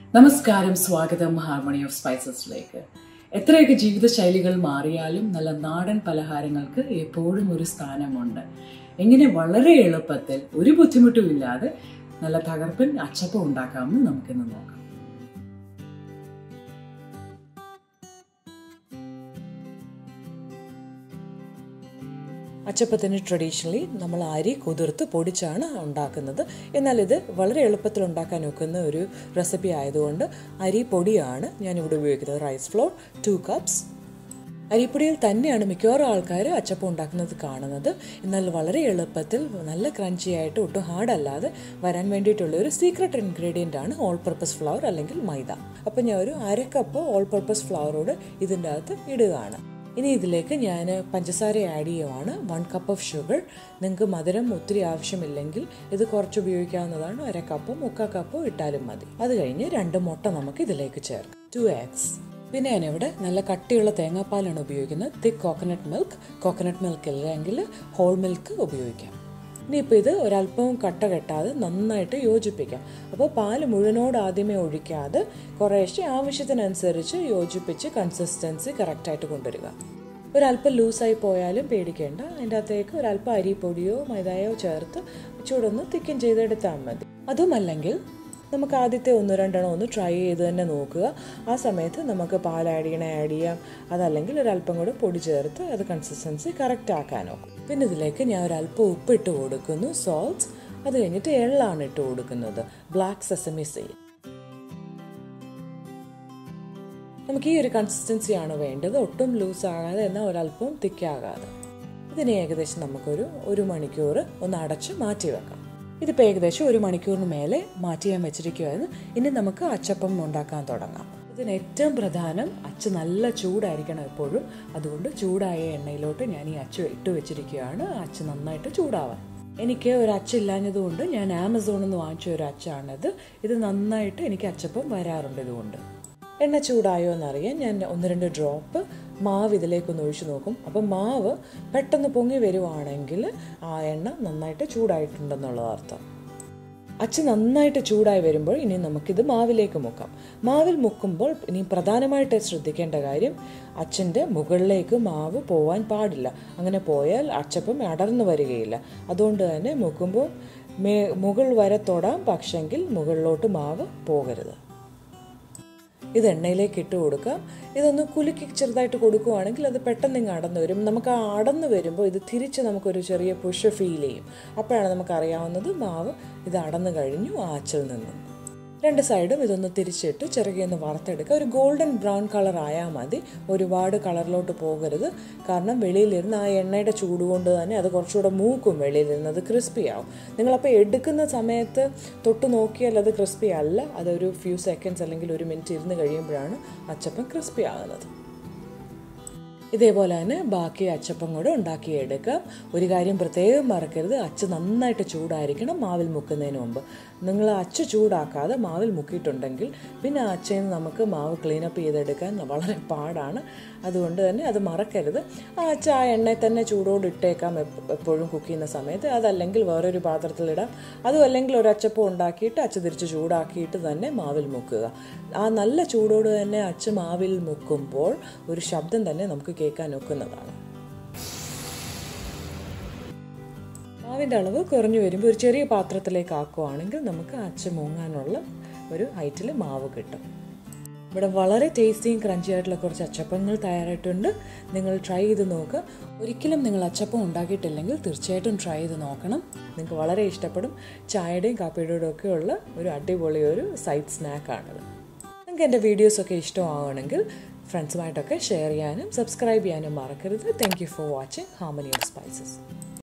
നമസ്കാരം സ്വാഗതം harmony of സ്പൈസസിലേക്ക് എത്രയൊക്കെ ജീവിതശൈലികൾ മാറിയാലും നല്ല നാടൻ പലഹാരങ്ങൾക്ക് എപ്പോഴും ഒരു സ്ഥാനമുണ്ട് എങ്ങനെ വളരെ എളുപ്പത്തിൽ ഒരു ബുദ്ധിമുട്ടും ഇല്ലാതെ നല്ല തകർപ്പൻ അച്ചപ്പം ഉണ്ടാക്കാമെന്ന് നമുക്കിന്ന് നോക്കാം അച്ചപ്പത്തിന് ട്രഡീഷണലി നമ്മൾ അരി കുതിർത്ത് പൊടിച്ചാണ് ഉണ്ടാക്കുന്നത് എന്നാൽ ഇത് വളരെ എളുപ്പത്തിൽ ഉണ്ടാക്കാൻ ഒക്കുന്ന ഒരു റെസിപ്പി ആയതുകൊണ്ട് അരി പൊടിയാണ് ഞാനിവിടെ ഉപയോഗിക്കുന്നത് റൈസ് ഫ്ലോർ ടു കപ്സ് അരിപ്പൊടിയിൽ തന്നെയാണ് മിക്കവാറും ആൾക്കാർ അച്ചപ്പം ഉണ്ടാക്കുന്നത് കാണുന്നത് എന്നാൽ വളരെ എളുപ്പത്തിൽ നല്ല ക്രഞ്ചി ആയിട്ട് ഒട്ടും ഹാർഡ് അല്ലാതെ വരാൻ വേണ്ടിയിട്ടുള്ള ഒരു സീക്രട്ട് ഇൻഗ്രീഡിയൻ്റ് ആണ് ഓൾ പർപ്പസ് ഫ്ലവർ അല്ലെങ്കിൽ മൈദ അപ്പം ഞാൻ ഒരു അര കപ്പ് ഓൾ പർപ്പസ് ഫ്ലവറോട് ഇതിൻ്റെ അകത്ത് ഇടുകയാണ് ഇനി ഇതിലേക്ക് ഞാൻ പഞ്ചസാര ആഡ് ചെയ്യുവാണ് വൺ കപ്പ് ഓഫ് ഷുഗർ നിങ്ങൾക്ക് മധുരം ഒത്തിരി ആവശ്യമില്ലെങ്കിൽ ഇത് കുറച്ച് ഉപയോഗിക്കാവുന്നതാണ് അര കപ്പോ മുക്കാൽ കപ്പോ ഇട്ടാലും മതി അത് കഴിഞ്ഞ് രണ്ട് മുട്ട നമുക്ക് ഇതിലേക്ക് ചേർക്കാം ടു എഗ്സ് പിന്നെ ഞാനിവിടെ നല്ല കട്ടിയുള്ള തേങ്ങാപ്പാലാണ് ഉപയോഗിക്കുന്നത് thick coconut milk coconut milk ഇല്ലെങ്കിൽ ഹോൾ മിൽക്ക് ഉപയോഗിക്കാം ഇനിയിപ്പോൾ ഇത് ഒരല്പവും കട്ട കെട്ടാതെ നന്നായിട്ട് യോജിപ്പിക്കാം അപ്പോൾ പാല് മുഴുവനോട് ആദ്യമേ ഒഴിക്കാതെ കുറേശ്ശെ ആവശ്യത്തിനനുസരിച്ച് യോജിപ്പിച്ച് കൺസിസ്റ്റൻസി കറക്റ്റായിട്ട് കൊണ്ടുവരിക ഒരല്പം ലൂസായി പോയാലും പേടിക്കേണ്ട അതിൻ്റെ അകത്തേക്ക് ഒരല്പം അരിപ്പൊടിയോ മൈദയോ ചേർത്ത് ചൂടൊന്ന് തിക്കൻ ചെയ്തെടുത്താൽ മതി അതുമല്ലെങ്കിൽ നമുക്ക് ആദ്യത്തെ ഒന്ന് രണ്ടെണ്ണം ഒന്ന് ട്രൈ ചെയ്ത് തന്നെ നോക്കുക ആ സമയത്ത് നമുക്ക് പാൽ ആഡ് ചെയ്യണേ ആഡ് ചെയ്യാം അതല്ലെങ്കിൽ ഒരല്പം കൂടെ പൊടി ചേർത്ത് അത് കൺസിസ്റ്റൻസി കറക്റ്റ് ആക്കാൻ നോക്കും പിന്നെ ഇതിലേക്ക് ഞാൻ ഒരല്പം ഉപ്പ് ഇട്ട് കൊടുക്കുന്നു സോൾട്ട് അത് കഴിഞ്ഞിട്ട് എള്ളാണ് ഇട്ട് കൊടുക്കുന്നത് ബ്ലാക്ക് സെസമി സെയിൽ നമുക്ക് ഈ ഒരു കൺസിസ്റ്റൻസിയാണ് വേണ്ടത് ഒട്ടും ലൂസ് ആകാതെ എന്നാൽ ഒരല്പം തിക്കാകാതെ ഇതിനെ ഏകദേശം നമുക്കൊരു ഒരു മണിക്കൂർ ഒന്ന് അടച്ച് മാറ്റി വെക്കാം ഇതിപ്പോൾ ഏകദേശം ഒരു മണിക്കൂറിന് മേലെ മാറ്റി ഞാൻ വെച്ചിരിക്കുമായിരുന്നു ഇനി നമുക്ക് അച്ചപ്പം ഉണ്ടാക്കാൻ തുടങ്ങാം ഇതിന് ഏറ്റവും പ്രധാനം അച്ച് നല്ല ചൂടായിരിക്കണം എപ്പോഴും അതുകൊണ്ട് ചൂടായ എണ്ണയിലോട്ട് ഞാൻ ഈ അച്ച് ഇട്ട് വെച്ചിരിക്കുകയാണ് അച്ച് നന്നായിട്ട് ചൂടാവാൻ എനിക്ക് ഒരു അച്ചില്ലാഞ്ഞതുകൊണ്ട് ഞാൻ ആമസോണിൽ നിന്ന് വാങ്ങിച്ച ഒരു അച്ചാണിത് ഇത് നന്നായിട്ട് എനിക്ക് അച്ചപ്പം വരാറുണ്ട് ഇതുകൊണ്ട് എണ്ണ ചൂടായോ എന്നറിയാൻ ഞാൻ ഒന്ന് രണ്ട് ഡ്രോപ്പ് മാവ് ഇതിലേക്കൊന്ന് ഒഴിച്ചു നോക്കും അപ്പം മാവ് പെട്ടെന്ന് പൊങ്ങി വരുവാണെങ്കിൽ ആ എണ്ണ നന്നായിട്ട് ചൂടായിട്ടുണ്ടെന്നുള്ളത് അർത്ഥം അച്ച് നന്നായിട്ട് ചൂടായി വരുമ്പോൾ ഇനി നമുക്കിത് മാവിലേക്ക് മുക്കാം മാവിൽ മുക്കുമ്പോൾ ഇനി പ്രധാനമായിട്ട് ശ്രദ്ധിക്കേണ്ട കാര്യം അച്ഛൻ്റെ മുകളിലേക്ക് മാവ് പോവാൻ പാടില്ല അങ്ങനെ പോയാൽ അച്ചപ്പം അടർന്നു വരികയില്ല അതുകൊണ്ട് തന്നെ മുക്കുമ്പോൾ മേ മുകൾ വരെ തൊടാം പക്ഷെങ്കിൽ മുകളിലോട്ട് മാവ് പോകരുത് ഇത് എണ്ണയിലേക്ക് ഇട്ട് കൊടുക്കാം ഇതൊന്ന് കുലുക്കി ചെറുതായിട്ട് കൊടുക്കുവാണെങ്കിൽ അത് പെട്ടെന്ന് ഇങ്ങ് അടന്നു വരും നമുക്ക് ആ അടന്നു വരുമ്പോൾ ഇത് തിരിച്ച് നമുക്കൊരു ചെറിയ പുഷ് ഫീൽ ചെയ്യും അപ്പോഴാണ് നമുക്ക് അറിയാവുന്നത് മാവ് ഇത് അടന്നു കഴിഞ്ഞു ആച്ചിൽ നിന്ന് രണ്ട് സൈഡും ഇതൊന്ന് തിരിച്ചിട്ട് ചെറുകിയൊന്ന് വറുത്തെടുക്കുക ഒരു ഗോൾഡൻ ബ്രൗൺ കളർ ആയാൽ മതി ഒരുപാട് കളറിലോട്ട് പോകരുത് കാരണം വെളിയിലിരുന്ന് ആ എണ്ണയുടെ ചൂട് കൊണ്ട് തന്നെ അത് കുറച്ചുകൂടെ മൂക്കും വെളിയിലിരുന്ന് അത് ക്രിസ്പി ആവും നിങ്ങളപ്പോൾ എടുക്കുന്ന സമയത്ത് തൊട്ട് നോക്കിയാൽ അത് ക്രിസ്പി അല്ല അതൊരു ഫ്യൂ സെക്കൻഡ്സ് അല്ലെങ്കിൽ ഒരു മിനിറ്റ് ഇരുന്ന് കഴിയുമ്പോഴാണ് അച്ചപ്പം ക്രിസ്പി ആകുന്നത് ഇതേപോലെ തന്നെ ബാക്കി അച്ചപ്പം കൂടെ ഉണ്ടാക്കിയെടുക്കാം ഒരു കാര്യം പ്രത്യേകം മറക്കരുത് അച്ച് നന്നായിട്ട് ചൂടായിരിക്കണം മാവിൽ മുക്കുന്നതിന് മുമ്പ് നിങ്ങൾ അച്ച് ചൂടാക്കാതെ മാവിൽ മുക്കിയിട്ടുണ്ടെങ്കിൽ പിന്നെ അച്ചയിൽ നിന്ന് നമുക്ക് മാവ് ക്ലീനപ്പ് ചെയ്തെടുക്കാൻ വളരെ പാടാണ് അതുകൊണ്ട് തന്നെ അത് മറക്കരുത് ആ അച്ച ആ എണ്ണയിൽ തന്നെ ചൂടോട് ഇട്ടേക്കാം എപ്പോഴും കുക്ക് ചെയ്യുന്ന സമയത്ത് അതല്ലെങ്കിൽ വേറൊരു പാത്രത്തിലിടാം അതും അല്ലെങ്കിൽ ഒരു അച്ചപ്പം ഉണ്ടാക്കിയിട്ട് അച്ച തിരിച്ച് ചൂടാക്കിയിട്ട് തന്നെ മാവിൽ മുക്കുക ആ നല്ല ചൂടോട് തന്നെ അച്ച മാവിൽ മുക്കുമ്പോൾ ഒരു ശബ്ദം തന്നെ നമുക്ക് കേൾക്കാൻ ഒക്കുന്നതാണ് മാവിൻ്റെ അളവ് കുറഞ്ഞു വരുമ്പോൾ ഒരു ചെറിയ പാത്രത്തിലേക്ക് ആക്കുവാണെങ്കിൽ നമുക്ക് അച്ച മുങ്ങാനുള്ള ഒരു ഹൈറ്റിൽ മാവ് കിട്ടും ഇവിടെ വളരെ ടേസ്റ്റിയും ക്രഞ്ചി ആയിട്ടുള്ള കുറച്ച് അച്ചപ്പങ്ങൾ തയ്യാറായിട്ടുണ്ട് നിങ്ങൾ ട്രൈ ചെയ്ത് നോക്കുക ഒരിക്കലും നിങ്ങൾ അച്ചപ്പം ഉണ്ടാക്കിയിട്ടില്ലെങ്കിൽ തീർച്ചയായിട്ടും ട്രൈ ചെയ്ത് നോക്കണം നിങ്ങൾക്ക് വളരെ ഇഷ്ടപ്പെടും ചായയുടെയും കാപ്പിയുടെയും ഒക്കെ ഉള്ള ഒരു അടിപൊളി ഒരു സൈഡ് സ്നാക്കാണിത് നിങ്ങൾക്ക് എൻ്റെ വീഡിയോസൊക്കെ ഇഷ്ടമാവുകയാണെങ്കിൽ ഫ്രണ്ട്സുമായിട്ടൊക്കെ ഷെയർ ചെയ്യാനും സബ്സ്ക്രൈബ് ചെയ്യാനും മറക്കരുത് thank you for watching harmony of spices